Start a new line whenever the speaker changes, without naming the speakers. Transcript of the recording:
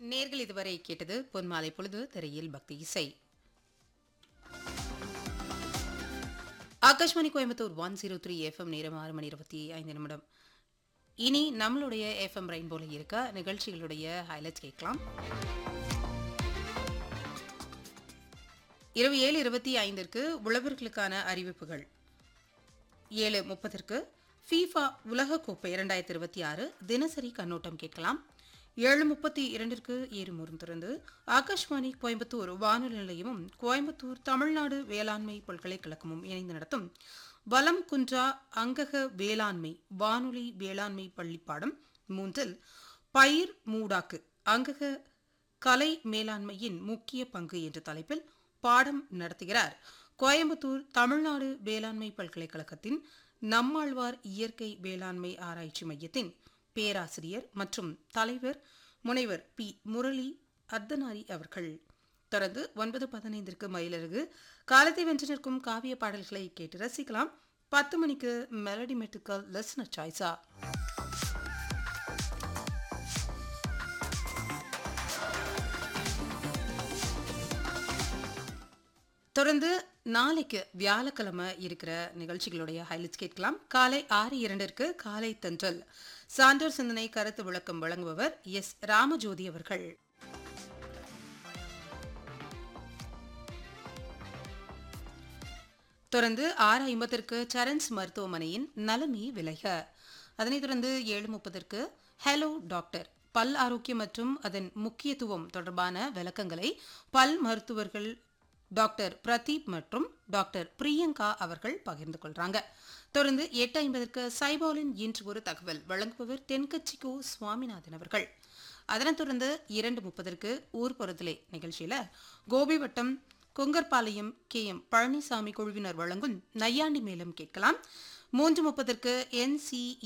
நேர்கள் இதுவரை கேட்டது பொன்மாலை பொழுது திரையில் பக்தி இசை Akashvani Coimbatore one zero three FM நேரம் ஆறு மணி இருபத்தி ஐந்து நிமிடம் இனி நம்மளுடைய எஃப்எம் ரெயின்போல இருக்க நிகழ்ச்சிகளுடைய ஹைலைட்ஸ் கேட்கலாம் இரவு ஏழு இருபத்தி ஐந்திற்கு உழவர்களுக்கான அறிவிப்புகள் ஏழு முப்பதற்கு ஃபீஃபா உலகக்கோப்பை இரண்டாயிரத்தி இருபத்தி ஆறு தினசரி கண்ணோட்டம் கேட்கலாம் ஏழு முப்பத்தி இரண்டிற்கு ஏறுமுறும் திறந்து ஆகாஷ்வாணி கோயம்புத்தூர் வானொலி நிலையமும் கோயம்புத்தூர் தமிழ்நாடு வேளாண்மை பல்கலைக்கழகமும் இணைந்து நடத்தும் வலம் குன்றா அங்கக வேளாண்மை வானொலி வேளாண்மை பள்ளிப்பாடம் மூன்றில் பயிர் மூடாக்கு அங்கக கலை மேலாண்மையின் முக்கிய பங்கு என்ற தலைப்பில் பாடம் நடத்துகிறார் கோயம்புத்தூர் தமிழ்நாடு வேளாண்மை பல்கலைக்கழகத்தின் நம்மாழ்வார் இயற்கை வேளாண்மை ஆராய்ச்சி மையத்தின் பேராசிரியர் மற்றும் தலைவர் முனைவர் பி முரளி அர்த்தனாரி அவர்கள் தொடர்ந்து ஒன்பது பதினைந்திற்கு மயிலருகு காலத்தை வென்று நிற்கும் காவிய பாடல்களை கேட்டு ரசிக்கலாம் பத்து மணிக்கு மெலடி மெட்டுக்கல் லெஸ்னர் சாய்ஸா தொடர்ந்து நாளைக்கு வியாழக்கிழமை இருக்கிற நிகழ்ச்சிகளுடைய ஹைலைட்ஸ் கேட்கலாம் காலை ஆறு இரண்டிற்கு காலை தென்றல் சான்றோர் சிந்தனை கருத்து விளக்கம் வழங்குபவர் எஸ் ராமஜோதி அவர்கள் தொடர்ந்து ஆறு ஐம்பதற்கு சரண்ஸ் மருத்துவமனையின் நலமே விலக அதனைத் தொடர்ந்து ஏழு முப்பதற்கு ஹலோ டாக்டர் பல் ஆரோக்கியம் மற்றும் அதன் முக்கியத்துவம் தொடர்பான விளக்கங்களை பல் மருத்துவர்கள் டாக்டர் பிரதீப் மற்றும் டாக்டர் பிரியங்கா அவர்கள் பகிர்ந்து கொள்றாங்க தொடர்ந்து எட்டு ஐம்பதற்கு சைபாலின் இன்று ஒரு தகவல் வழங்குபவர் தென்கட்சிக்கோ சுவாமிநாதன் அவர்கள் அதனைத் தொடர்ந்து இரண்டு முப்பதற்கு ஊர்புறத்திலே நிகழ்ச்சியில கோபி வட்டம் கொங்கர்பாளையம் கே எம் பழனிசாமி குழுவினர் வழங்கும் நையாண்டி மேளம் கேட்கலாம் மூன்று முப்பதற்கு என்சி